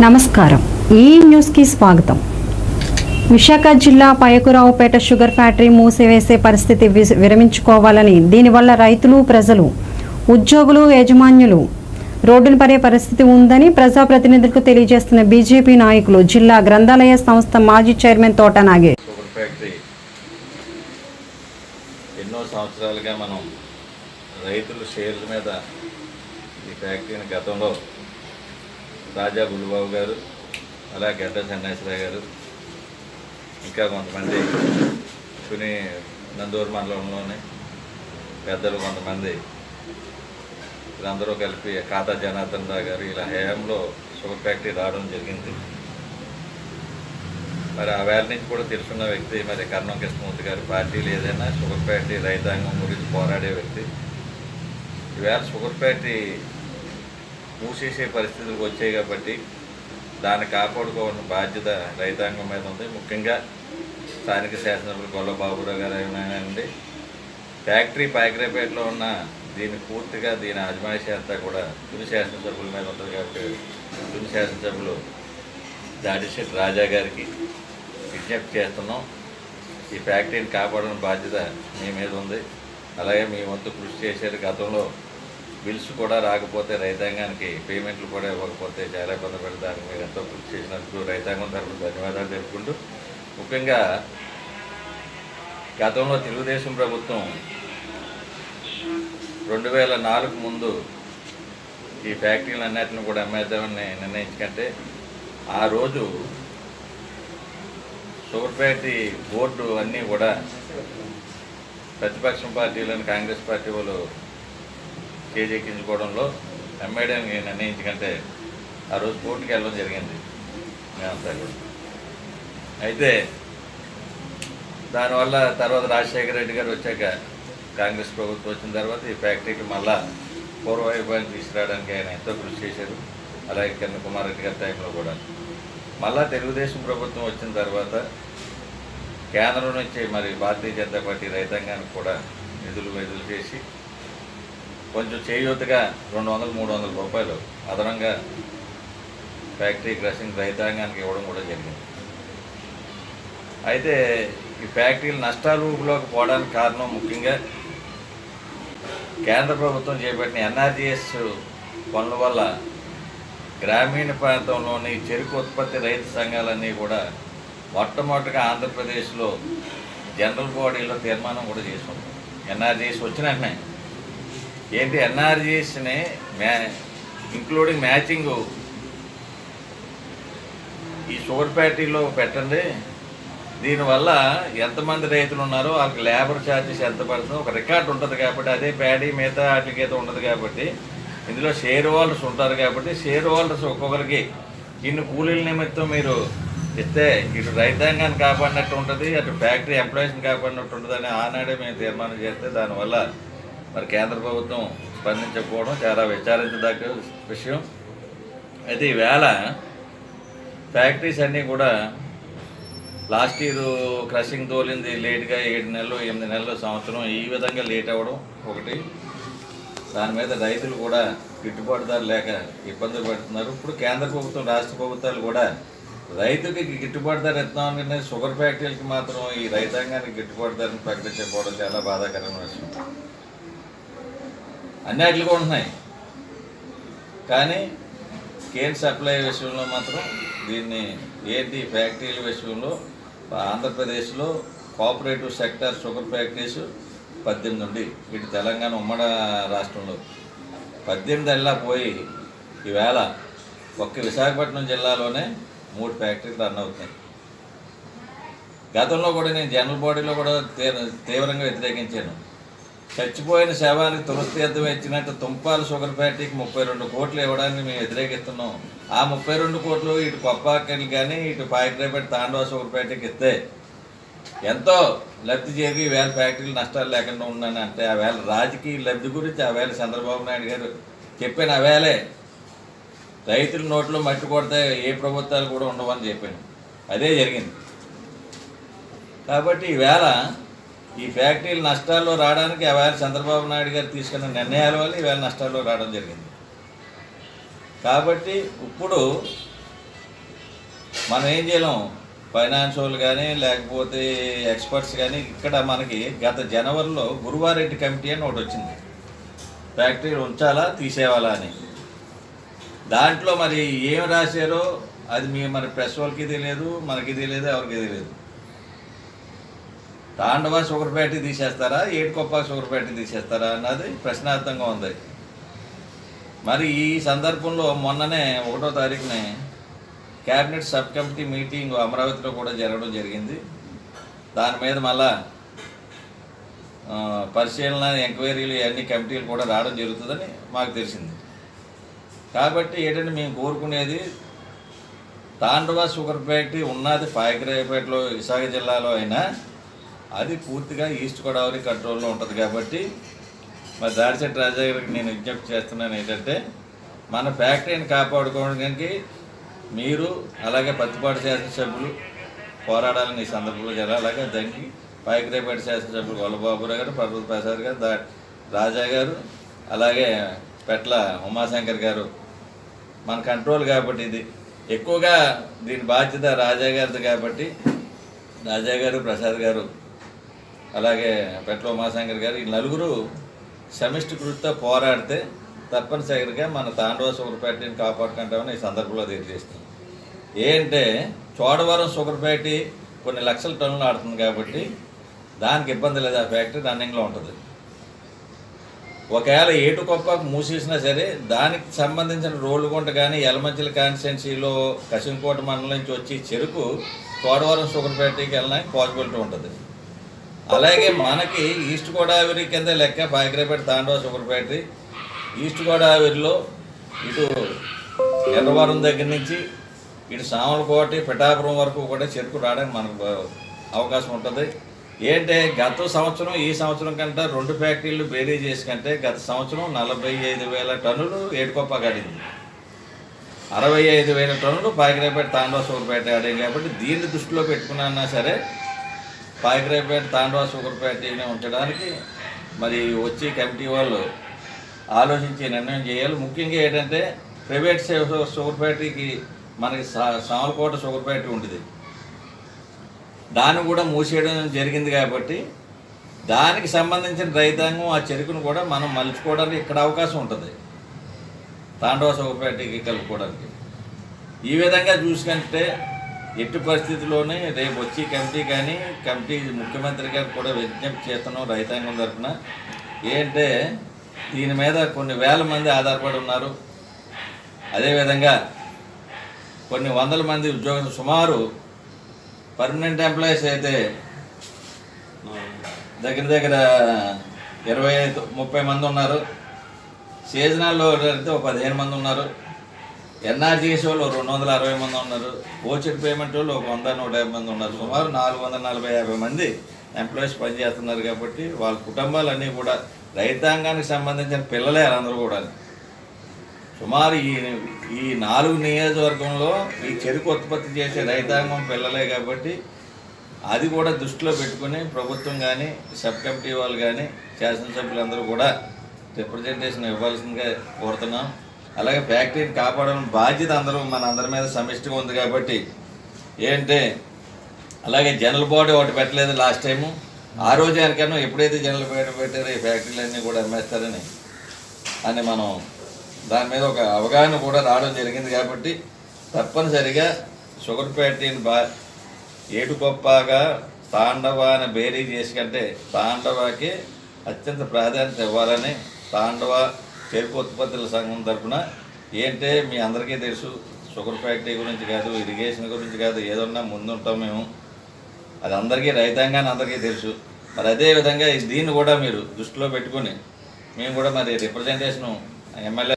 నమస్కారం ఈ న్యూస్కి స్వాగతం విశాఖ జిల్లా పయకురావుపేట షుగర్ ఫ్యాక్టరీ మూసివేసే పరిస్థితి విస్- విరమించుకోవాలని దీనివల్ల రైతులు ప్రజలు ఉద్యోగులు యాజమాన్యులు రోడ్డున పడే పరిస్థితి ఉందని ప్రజాప్రతినిధులకు తెలియజేస్తున్న బీజేపీ నాయకులు జిల్లా గ్రంథాలయ సంస్థ మాజీ చైర్మన్ తోట నాగే షుగర్ ఫ్యాక్టరీ ఎన్నో సంవత్సరాలుగా మనం రైతుల షేర్ల మీద ఈ ఫ్యాక్టరీని గతంలో రాజా బుల్లిబాబు గారు అలా గడ్డ సన్యాసరావు గారు ఇంకా కొంతమంది తుని నందూరు మండలంలోని పెద్దలు కొంతమంది వీళ్ళందరూ కలిపి ఖాతా జనార్దన్ రావు గారు ఇలా హయాంలో షుగర్ ఫ్యాక్టరీ రావడం జరిగింది మరి ఆ వేళ నుంచి కూడా తెలుసున్న వ్యక్తి మరి కర్ణం కృష్ణమూర్తి గారు పార్టీలు ఏదైనా షుగర్ ఫ్యాక్టరీ రైతాంగం గురించి పోరాడే వ్యక్తి ఈవేళ షుగర్ ఫ్యాక్టరీ మూసేసే పరిస్థితులకు వచ్చాయి కాబట్టి దాన్ని కాపాడుకోవాల్సిన బాధ్యత రైతాంగం మీద ఉంది ముఖ్యంగా స్థానిక శాసనసభ్యులు గొల్లబాబురావు గారు అయినాయండి ఫ్యాక్టరీ పాకిరేపేటలో ఉన్న దీన్ని పూర్తిగా దీని అజమాయిషీ అంతా కూడా తుని శాసనసభ్యుల మీద ఉంటుంది కాబట్టి తుని శాసనసభ్యులు దాడిశెట్టి రాజా గారికి విజ్ఞప్తి చేస్తున్నాం ఈ ఫ్యాక్టరీని కాపాడడం బాధ్యత మీ మీద ఉంది అలాగే మీ వంతు కృషి చేశారు గతంలో బిల్స్ కూడా రాకపోతే రైతాంగానికి పేమెంట్లు కూడా ఇవ్వకపోతే చాలా ఇబ్బంది పెడతారు మీరు ఎంతో కృషి చేసినందుకు రైతాంగం తరఫున ధన్యవాదాలు తెలుపుకుంటూ ముఖ్యంగా గతంలో తెలుగుదేశం ప్రభుత్వం రెండు వేల నాలుగు ముందు ఈ ఫ్యాక్టరీలు అన్నిటిని కూడా అమ్మేద్దామని నిర్ణయించుకంటే ఆ రోజు షుగర్ ఫ్యాక్టరీ బోర్డు అన్నీ కూడా ప్రతిపక్షం పార్టీలను కాంగ్రెస్ పార్టీ వాళ్ళు చేజెక్కించుకోవడంలో అమ్మేయడానికి నిర్ణయించుకంటే ఆ రోజు కోర్టుకి వెళ్ళడం జరిగింది మేమంతా కూడా అయితే దానివల్ల తర్వాత రాజశేఖర రెడ్డి గారు వచ్చాక కాంగ్రెస్ ప్రభుత్వం వచ్చిన తర్వాత ఈ ఫ్యాక్టరీకి మళ్ళా పూర్వవైభవాన్ని తీసుకురావడానికి ఆయన ఎంతో కృషి చేశారు అలాగే కిరణ్ కుమార్ రెడ్డి గారి టైంలో కూడా మళ్ళా తెలుగుదేశం ప్రభుత్వం వచ్చిన తర్వాత కేంద్రం నుంచి మరి భారతీయ జనతా పార్టీ రైతాంగానికి కూడా నిధులు విడుదల చేసి కొంచెం చేయూతగా రెండు వందలు మూడు వందల రూపాయలు అదనంగా ఫ్యాక్టరీ క్రషింగ్ రైతాంగానికి ఇవ్వడం కూడా జరిగింది అయితే ఈ ఫ్యాక్టరీలు నష్టాల ఊపులోకి పోవడానికి కారణం ముఖ్యంగా కేంద్ర ప్రభుత్వం చేపట్టిన ఎన్ఆర్జీఎస్ పనుల వల్ల గ్రామీణ ప్రాంతంలోని చెరుకు ఉత్పత్తి రైతు సంఘాలన్నీ కూడా మొట్టమొదటిగా ఆంధ్రప్రదేశ్లో జనరల్ బాడీలో తీర్మానం కూడా చేసాం ఎన్ఆర్జీఎస్ వచ్చిన వెంటనే ఏంటి ఎన్ఆర్జీఎస్ని మ్యా ఇంక్లూడింగ్ మ్యాచింగ్ ఈ షుగర్ ఫ్యాక్టరీలో పెట్టండి దీనివల్ల ఎంతమంది రైతులు ఉన్నారో వాళ్ళకి లేబర్ ఛార్జెస్ ఎంత పడుతుందో ఒక రికార్డు ఉంటుంది కాబట్టి అదే ప్యాడీ మిగతా వాటికి అయితే ఉండదు కాబట్టి ఇందులో షేర్ హోల్డర్స్ ఉంటారు కాబట్టి షేర్ హోల్డర్స్ ఒక్కొక్కరికి ఇన్ని కూలీల నిమిత్తం మీరు ఇస్తే ఇటు రైతాంగాన్ని కాపాడినట్టు ఉంటుంది అటు ఫ్యాక్టరీ ఎంప్లాయీస్ని కాపాడినట్టు ఉంటుంది అని ఆనాడే మేము తీర్మానం చేస్తే దానివల్ల మరి కేంద్ర ప్రభుత్వం స్పందించకపోవడం చాలా విచారించదగ్గ విషయం అయితే ఈవేళ ఫ్యాక్టరీస్ అన్నీ కూడా లాస్ట్ ఇయర్ క్రషింగ్ తోలింది లేట్గా ఏడు నెలలు ఎనిమిది నెలలు సంవత్సరం ఈ విధంగా లేట్ అవ్వడం ఒకటి దాని మీద రైతులు కూడా గిట్టుబాటు ధర లేక ఇబ్బందులు పడుతున్నారు ఇప్పుడు కేంద్ర ప్రభుత్వం రాష్ట్ర ప్రభుత్వాలు కూడా రైతుకి గిట్టుబాటు ధర ఇస్తున్నామని షుగర్ ఫ్యాక్టరీలకి మాత్రం ఈ రైతాంగానికి గిట్టుబాటు ధరను ప్రకటించకపోవడం చాలా బాధాకరమైన విషయం అన్నిటిలో ఉంటున్నాయి కానీ కేన్ సప్లై విషయంలో మాత్రం దీన్ని ఏంటి ఫ్యాక్టరీల విషయంలో ఆంధ్రప్రదేశ్లో కోఆపరేటివ్ సెక్టర్ షుగర్ ఫ్యాక్టరీస్ పద్దెనిమిది ఉండి ఇటు తెలంగాణ ఉమ్మడి రాష్ట్రంలో పద్దెనిమిది అల్లా పోయి ఈవేళ ఒక్క విశాఖపట్నం జిల్లాలోనే మూడు ఫ్యాక్టరీలు రన్ అవుతున్నాయి గతంలో కూడా నేను జనరల్ బాడీలో కూడా తీవ్ర- తీవ్రంగా వ్యతిరేకించాను చచ్చిపోయిన శవానికి తులస్తీర్థం ఇచ్చినట్టు తుంపాల షుగర్ ఫ్యాక్టరీకి ముప్పై రెండు కోట్లు ఇవ్వడానికి మేము వ్యతిరేకిస్తున్నాం ఆ ముప్పై రెండు కోట్లు ఇటు కొప్పాకలు కానీ ఇటు పాయకరేపేట తాండవ షుగర్ ఫ్యాక్టరీకి ఇస్తే ఎంతో లబ్ధి చేరి వేల ఫ్యాక్టరీలు నష్టాలు లేకుండా ఉందని అంటే ఆ వేళ రాజకీయ లబ్ధి గురించి ఆ వేళ చంద్రబాబు నాయుడు గారు చెప్పిన ఆ వేళే రైతుల నోట్లో మట్టి కొడితే ఏ ప్రభుత్వాలు కూడా ఉండవని చెప్పాను అదే జరిగింది కాబట్టి ఈవేళ ఈ ఫ్యాక్టరీలు నష్టాల్లో రావడానికి ఆవేళ చంద్రబాబు నాయుడు గారు తీసుకున్న నిర్ణయాల వల్ల ఈవేళ నష్టాల్లో రావడం జరిగింది కాబట్టి ఇప్పుడు మనం ఏం చేయలేం ఫైనాన్స్ వాళ్ళు కానీ లేకపోతే ఎక్స్పర్ట్స్ కానీ ఇక్కడ మనకి గత జనవరిలో గురువారెడ్డి కమిటీ అని ఒకటి వచ్చింది ఫ్యాక్టరీ ఉంచాలా తీసేవాలా అని దాంట్లో మరి ఏం రాశారో అది మీ మన ప్రెస్ వాళ్ళకి తెలియదు మనకి తెలియదు ఎవరికి తెలియదు తాండవ షుగర్ ఫ్యాక్టరీ తీసేస్తారా ఏడుకొప్ప షుగర్ ఫ్యాక్టరీ తీసేస్తారా అన్నది ప్రశ్నార్థంగా ఉంది మరి ఈ సందర్భంలో మొన్ననే ఒకటో తారీఖునే క్యాబినెట్ సబ్ కమిటీ మీటింగ్ అమరావతిలో కూడా జరగడం జరిగింది దాని మీద మళ్ళా ఆ, పరిశీలన ఎంక్వైరీలు అన్ని కమిటీలు కూడా రావడం జరుగుతుందని మాకు తెలిసింది కాబట్టి ఏంటంటే మేము కోరుకునేది తాండవ షుగర్ ఫ్యాక్టరీ ఉన్నది పాయకరాయపేటలో విశాఖ జిల్లాలో అయినా అది పూర్తిగా ఈస్ట్ గోదావరి కంట్రోల్లో ఉంటుంది కాబట్టి మరి దాడిశెట్టి రాజా గారికి నేను విజ్ఞప్తి చేస్తున్నాను ఏంటంటే మన ఫ్యాక్టరీని కాపాడుకోవడానికి మీరు అలాగే పత్తిపాటి శాసనసభ్యులు పోరాడాలని ఈ సందర్భంలో జరగాలి అలాగే దానికి పాయకరాయపేట శాసనసభ్యులు గొల్లబాబురావు గారు పర్వత ప్రసాద్ గారు దా రాజా గారు అలాగే పెట్ల ఉమాశంకర్ గారు మన కంట్రోల్ కాబట్టి ఇది ఎక్కువగా దీని బాధ్యత రాజా గారిది కాబట్టి రాజా గారు ప్రసాద్ గారు అలాగే పెట్ల ఉమాశంకర్ గారు ఈ నలుగురు సమిష్టి కృతితో పోరాడితే తప్పనిసరిగా మన తాండవ షుగర్ ఫ్యాక్టరీని కాపాడుకుంటామని ఈ సందర్భంలో తెలియజేస్తుంది ఏంటంటే చోడవరం షుగర్ ఫ్యాక్టరీ కొన్ని లక్షల టన్నులు ఆడుతుంది కాబట్టి దానికి ఇబ్బంది లేదు ఆ ఫ్యాక్టరీ రన్నింగ్లో ఉంటుంది ఒకవేళ ఏటుకొప్ప మూసేసినా సరే దానికి సంబంధించిన రోడ్డుగుంట కానీ ఎలమంచిల కాన్స్టిట్యున్సీలో కసింకోట మండలం నుంచి వచ్చి చెరుకు తోడవరం షుగర్ ఫ్యాక్టరీకి వెళ్ళడానికి పాసిబిలిటీ ఉంటుంది అలాగే మనకి ఈస్ట్ గోదావరి కింద లెక్క Payakaraopeta Tandava sugar factory east గోదావరిలో ఇటు ఎర్రవరం దగ్గర నుంచి ఇటు సామలకోటి పిఠాపురం వరకు కూడా చెరుకు రావడానికి మనకు అవకాశం ఉంటుంది ఏంటంటే గత సంవత్సరం ఈ సంవత్సరం కంటే రెండు ఫ్యాక్టరీలు బేరీ చేసి కంటే గత సంవత్సరం నలభై ఐదు వేల టన్నులు ఏడుకొప్ప గడింది అరవై ఐదు వేల టన్నులు పాయకరాయపేట తాండవ షుగర్పేట ఆడాయి కాబట్టి దీన్ని దృష్టిలో పెట్టుకున్నా సరే పాయకరాయపేట తాండవ షుగర్పేటని ఉంచడానికి మరి వచ్చి కమిటీ వాళ్ళు ఆలోచించి నిర్ణయం చేయాలి ముఖ్యంగా ఏంటంటే ప్రైవేట్ షు- షుగర్ ఫ్యాక్టరీకి మనకి సా- సామలకోట షుగర్ ఫ్యాక్టరీ ఉంటుంది దాన్ని కూడా మూసేయడం జరిగింది కాబట్టి దానికి సంబంధించిన రైతాంగం ఆ చెరుకును కూడా మనం మలుచుకోవడానికి ఇక్కడ అవకాశం ఉంటుంది తాండవ షుగర్ ఫ్యాక్టరీకి కలుపుకోవడానికి ఈ విధంగా చూసుకుంటే ఎట్టి పరిస్థితుల్లోనే రేపు వచ్చి కమిటీ కానీ కమిటీ ముఖ్యమంత్రి గారు కూడా విజ్ఞప్తి చేస్తున్నాం రైతాంగం తరఫున ఏంటంటే దీని మీద కొన్ని వేల మంది ఆధారపడి ఉన్నారు అదేవిధంగా కొన్ని వందల మంది ఉద్యోగులు సుమారు పర్మనెంట్ ఎంప్లాయీస్ అయితే దగ్గర దగ్గర ఇరవై ఐదు ముప్పై మంది ఉన్నారు సీజనల్లో అయితే ఒక పదిహేను మంది ఉన్నారు ఎన్ఆర్జీఎస్ వాళ్ళు రెండు వందల అరవై మంది ఉన్నారు ఓచెడ్ పేమెంట్ వాళ్ళు ఒక వంద నూట యాభై మంది ఉన్నారు సుమారు నాలుగు వందల నలభై యాభై మంది ఎంప్లాయీస్ పనిచేస్తున్నారు కాబట్టి వాళ్ళ కుటుంబాలన్నీ కూడా రైతాంగానికి సంబంధించిన పిల్లలే అందరూ కూడా సుమారు ఈ ఈ నాలుగు నియోజకవర్గంలో ఈ చెరుకు ఉత్పత్తి చేసే రైతాంగం పిల్లలే కాబట్టి అది కూడా దృష్టిలో పెట్టుకుని ప్రభుత్వం కానీ సబ్ కమిటీ వాళ్ళు కానీ శాసనసభ్యులందరూ కూడా రిప్రజెంటేషన్ ఇవ్వాల్సిందిగా కోరుతున్నాం అలాగే ఫ్యాక్టరీని కాపాడాలని బాధ్యత అందరూ మన అందరి మీద సమిష్టిగా ఉంది కాబట్టి ఏంటంటే అలాగే జనరల్ బాడీ ఒకటి పెట్టలేదు లాస్ట్ టైము ఆ రోజు ఆయనకన్నా ఎప్పుడైతే జనరల్ బాడీ పెట్టారో ఈ ఫ్యాక్టరీలన్నీ కూడా అమ్మేస్తారని అని మనం దాని మీద ఒక అవగాహన కూడా రావడం జరిగింది కాబట్టి తప్పనిసరిగా షుగర్ ఫ్యాక్టరీని బా ఏడు గొప్పగా తాండవ అని బేరీ చేసి కంటే తాండవకి అత్యంత ప్రాధాన్యత ఇవ్వాలని తాండవ చెరుకు ఉత్పత్తుల సంఘం తరఫున ఏంటే మీ అందరికీ తెలుసు షుగర్ ఫ్యాక్టరీ గురించి కాదు ఇరిగేషన్ గురించి కాదు ఏదన్నా ముందుంటాం మేము అది అందరికీ రైతాంగాన్ని అందరికీ తెలుసు మరి అదే విధంగా ఈ దీన్ని కూడా మీరు దృష్టిలో పెట్టుకొని మేము కూడా మరి రిప్రజెంటేషను ఎమ్మెల్యే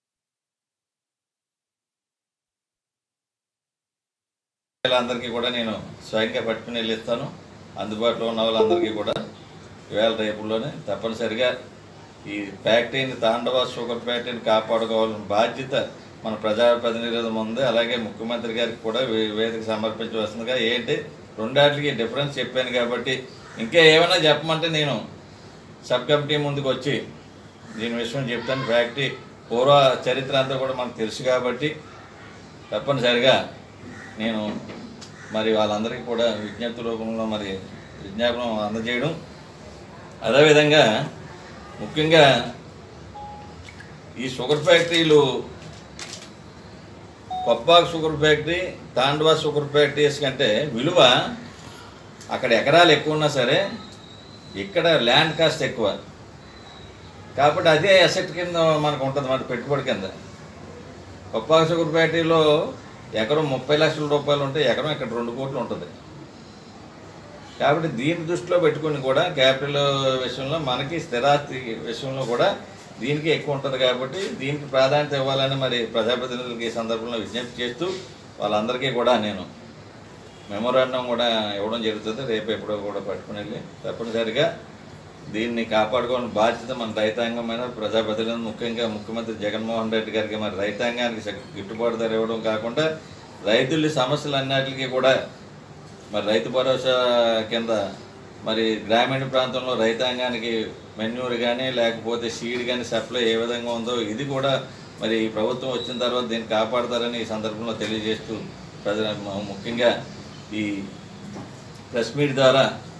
అందరికీ కూడా నేను స్వయంగా పట్టుకుని వెళ్ళి ఇస్తాను అందుబాటులో ఉన్న వాళ్ళందరికీ కూడా ఇవాళ రేపుల్లోనే తప్పనిసరిగా ఈ ఫ్యాక్టరీని తాండవ షుగర్ ఫ్యాక్టరీని కాపాడుకోవాలని బాధ్యత మన ప్రజాప్రతినిధుల ఉంది అలాగే ముఖ్యమంత్రి గారికి కూడా వే- వేదిక సమర్పించవలసిందిగా ఏంటి రెండాటికి డిఫరెన్స్ చెప్పాను కాబట్టి ఇంకా ఏమైనా చెప్పమంటే నేను సబ్ కమిటీ ముందుకు వచ్చి దీని విషయం చెప్తాను ఫ్యాక్టరీ పూర్వ చరిత్ర అంతా కూడా మనకు తెలుసు కాబట్టి తప్పనిసరిగా నేను మరి వాళ్ళందరికీ కూడా విజ్ఞప్తి రూపంలో మరి విజ్ఞాపనం అందజేయడం అదేవిధంగా ముఖ్యంగా ఈ షుగర్ ఫ్యాక్టరీలు కొప్పాకు sugar factory Tandava sugar factories కంటే విలువ అక్కడ ఎకరాలు ఎక్కువ ఉన్నా సరే ఇక్కడ ల్యాండ్ కాస్ట్ ఎక్కువ కాబట్టి అదే అసెట్ కింద మనకు ఉంటుంది మన పెట్టుబడి కింద కొప్పాకు షుగర్ ఫ్యాక్టరీలో ఎకరం ముప్పై లక్షల రూపాయలు ఉంటే ఎకరం ఇక్కడ రెండు కోట్లు ఉంటుంది కాబట్టి దీన్ని దృష్టిలో పెట్టుకుని కూడా క్యాపిటల్ విషయంలో మనకి స్థిరాస్తి విషయంలో కూడా దీనికి ఎక్కువ ఉంటుంది కాబట్టి దీనికి ప్రాధాన్యత ఇవ్వాలని మరి ప్రజాప్రతినిధులకి ఈ సందర్భంలో విజ్ఞప్తి చేస్తూ వాళ్ళందరికీ కూడా నేను మెమోరాండం కూడా ఇవ్వడం జరుగుతుంది రేపు ఎప్పుడో కూడా పట్టుకుని వెళ్ళి తప్పనిసరిగా దీన్ని కాపాడుకోవాలని బాధ్యత మన రైతాంగమైన ప్రజాప్రతినిధులు ముఖ్యంగా ముఖ్యమంత్రి జగన్మోహన్ రెడ్డి గారికి మరి రైతాంగానికి సగ- గిట్టుబాటు ధర ఇవ్వడం కాకుండా రైతుల సమస్యలు అన్నిటికీ కూడా మరి రైతు భరోసా కింద మరి గ్రామీణ ప్రాంతంలో రైతాంగానికి మెన్యూర్ కానీ లేకపోతే సీడ్ కానీ సప్లై ఏ విధంగా ఉందో ఇది కూడా మరి ఈ ప్రభుత్వం వచ్చిన తర్వాత దీన్ని కాపాడతారని ఈ సందర్భంలో తెలియజేస్తూ ప్రజల ముఖ్యంగా ఈ ప్రెస్ మీట్ ద్వారా